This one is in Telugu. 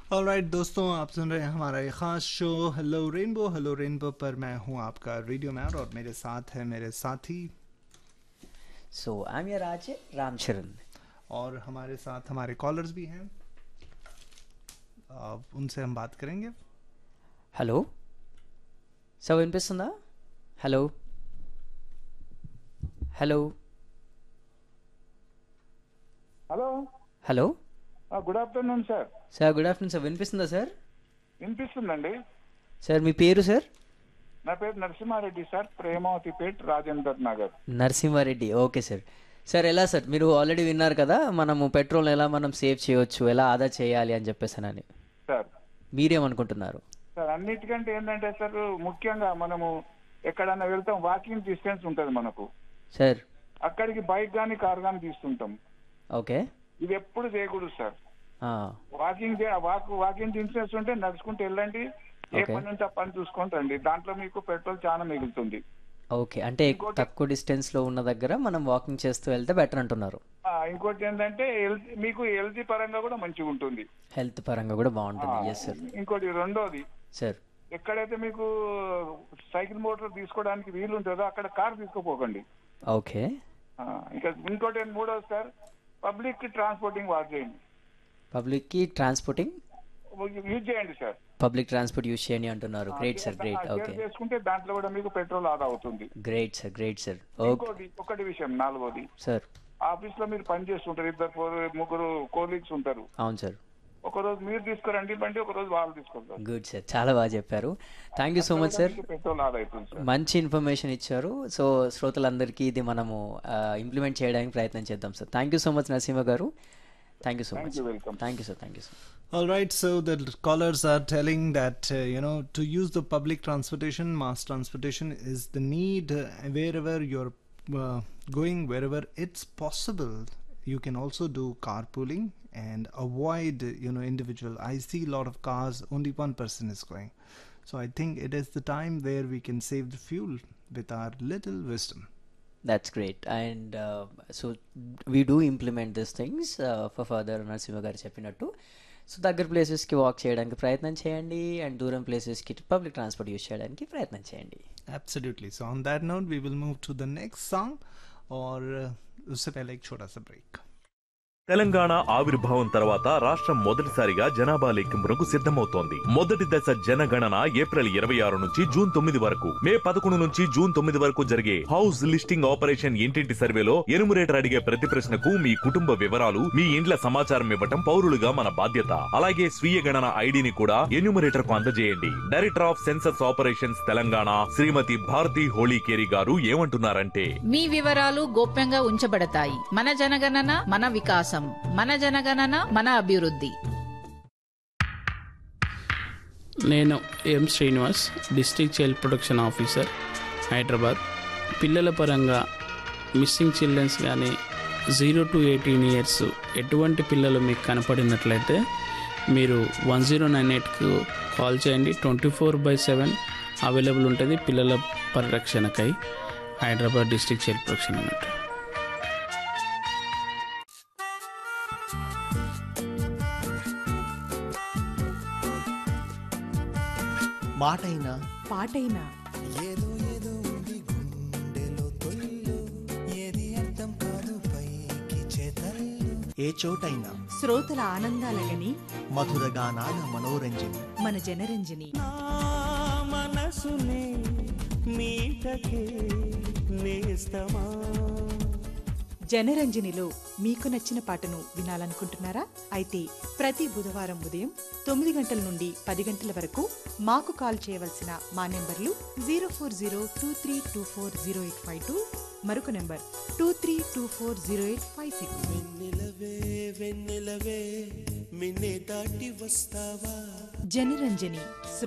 ऑलराइट दोस्तों आप सुन रहे हैं हमारा ये खास show hello rainbow hello rainbow पर मैं हूं आपका रेडियो मैन और मेरे साथ है मेरे साथी सो आई एम योर आचे रामचरण और हमारे साथ हमारे कॉलर्स भी हैं आ, उनसे हम बात करेंगे హలో సో వినిపిస్తుందా hello hello hello hello good afternoon sir sir good afternoon sir వినిపిస్తుందా సార్ వినిపిస్తుందండి సార్ మీ పేరు సార్ నా పేరు Narasimha Reddy sir Premavathi Pet Rajendar Nagar Narasimha Reddy okay sir sir ఎలా సార్ మీరు ఆల్రెడీ విన్నారు కదా మనము పెట్రోల్ ఎలా మనం సేవ్ చేయొచ్చు ఎలా ఆదా చేయాలి అని చెప్పేసానని సార్ మీరేమనుకుంటున్నారు సార్ అన్నిటికంటే ఏంటంటే సార్ ముఖ్యంగా మనము ఎక్కడన్నా వెళ్తాం వాకింగ్ డిస్టెన్స్ ఉంటుంది మనకు సార్ అక్కడికి బైక్ కానీ కార్ కానీ తీస్తుంటాం ఓకే ఇది ఎప్పుడు చేయకూడదు సార్ ఆ, వాకింగ్ వాక్ వాకింగ్ డిస్టెన్స్ ఉంటే నడుచుకుంటూ వెళ్ళండి ఏ Okay. పని ఉంటే ఆ పని చూసుకొని రండి దాంట్లో మీకు పెట్రోల్ చాలా మిగులుతుంది ఓకే అంటే ఎక్కు- తక్కువ డిస్టెన్స్లో ఉన్న దగ్గర మనం వాకింగ్ చేస్తూ వెళ్తే బెటర్ అంటున్నారు ఆ, ఇంకోటి ఏంటంటే health- మీకు హెల్తీ పరంగా కూడా మంచిగా ఉంటుంది హెల్త్ పరంగా కూడా బాగుంటుంది ఎస్ సార్ ఇంకోటి రెండోది సార్ ఎక్కడైతే మీకు సైకిల్ మోటార్ తీసుకోవడానికి వీలు ఉంటుందో అక్కడ కార్ తీసుకోపోకండి ఓకే ఆ, ఇంకా ఇంకోటి ఏంటి మూడోది సార్ పబ్లిక్ ట్రాన్స్పోర్టింగ్ వాడ్ చేయండి పబ్లిక్కి ట్రాన్స్పోర్టింగ్ యూజ్ చేయండి సార్ పబ్లిక్ ట్రాన్స్పోర్ట్ యూస్ చేయండి అంటున్నారు great sir great share okay చేసుకుంటే దాంట్లో కూడా మీకు పెట్రోల్ ఆదా అవుతుంది great sir great sir okay ఇంకోటి ఒకటి విషయం నాలుగోది సార్ ఆఫీస్ లో మీరు పని చేస్తుంటారు ఇద్దరు ఫోర్- ముగ్గురు కోలీగ్స్ ఉంటారు అవును సార్ ఒక రోజు మీరు తీసుకురండి బండి ఒక రోజు వాళ్ళు తీసుకుంటారు గుడ్ సార్ చాలా బాగా చెప్పారు thank you so much sir petrol ఆదా అవుతుంది సార్ మంచి ఇన్ఫర్మేషన్ ఇచ్చారు సో శ్రోతలందరికీ ఇది మనము ఇంప్లిమెంట్ చేయడానికి ప్రయత్నం చేద్దాం sir thank you so much Narasimha garu thank you so much you, welcome. Thank you sir thank you sir All right, so the callers are telling that uh, you know to use the public transportation, mass transportation is the need uh, wherever you're uh, going, wherever it's possible. You can also do carpooling and avoid uh, you know individual. I see a lot of cars, only one person is going. So I think it is the time where we can save the fuel with our little wisdom. That's great and so we do implement this things for further Narasimha garu చెప్పినట్టు సో దగ్గర ప్లేసెస్కి వాక్ చేయడానికి ప్రయత్నం చేయండి అండ్ దూరం ప్లేసెస్కి పబ్లిక్ ట్రాన్స్పోర్ట్ యూస్ చేయడానికి ప్రయత్నం చేయండి Absolutely. So on that note, we will move to the next song, or uh, उससे पहले एक छोटा सा break. తెలంగాణ ఆవిర్భావం తర్వాత రాష్ట్రం మొదటిసారిగా జనాభా లెక్కింపునకు సిద్ధమవుతోంది మొదటి దశ జనగణన ఏప్రిల్ ఇరవై ఆరు నుంచి జూన్ తొమ్మిది వరకు మే పదకొండు నుంచి జూన్ తొమ్మిది వరకు జరిగే హౌస్ లిస్టింగ్ ఆపరేషన్ ఇంటింటి సర్వేలో ఎనుమరేటర్ అడిగే ప్రతి ప్రశ్నకు మీ కుటుంబ వివరాలు మీ ఇండ్ల సమాచారం ఇవ్వటం పౌరులుగా మన బాధ్యత అలాగే స్వీయ గణన ఐడిని కూడా ఎన్యూమరేటర్ కు అందజేయండి director of census operations Telangana Shrimati Bharathi Holikeri garu ఏమంటున్నారంటే మీ వివరాలు గోప్యంగా ఉంచబడతాయి మన జనగణన మన వికాసం మన జనగణన మన అభివృద్ధి నేను M Srinivas district child protection officer Hyderabad పిల్లల పరంగా మిస్సింగ్ చిల్డ్రన్స్ కానీ జీరో టు ఎయిటీన్ ఇయర్స్ ఎటువంటి పిల్లలు మీకు కనపడినట్లయితే మీరు వన్ జీరో నైన్ ఎయిట్కు కాల్ చేయండి twenty four by seven available ఉంటుంది పిల్లల పరిరక్షణకై హైదరాబాద్ డిస్ట్రిక్ట్ చైల్డ్ ప్రొటెక్షన్ అన్నట్టు మాటైనా పాటైనా ఏ చోటైనా శ్రోతల ఆనందాలగని మధుర గానాల మనోరంజన మన జనరంజని మనసునే మీటకే నేస్తమా జనరంజనిలో మీకు నచ్చిన పాటను వినాలనుకుంటున్నారా అయితే ప్రతి బుధవారం ఉదయం తొమ్మిది గంటల నుండి పది గంటల వరకు మాకు కాల్ చేయవలసిన మా నెంబర్లు zero four zero two three two four zero eight five two మరొక number two three two four zero eight five six వెన్నెలవే వెన్నెలవే మిన్నే దాటి వస్తావా జనరంజని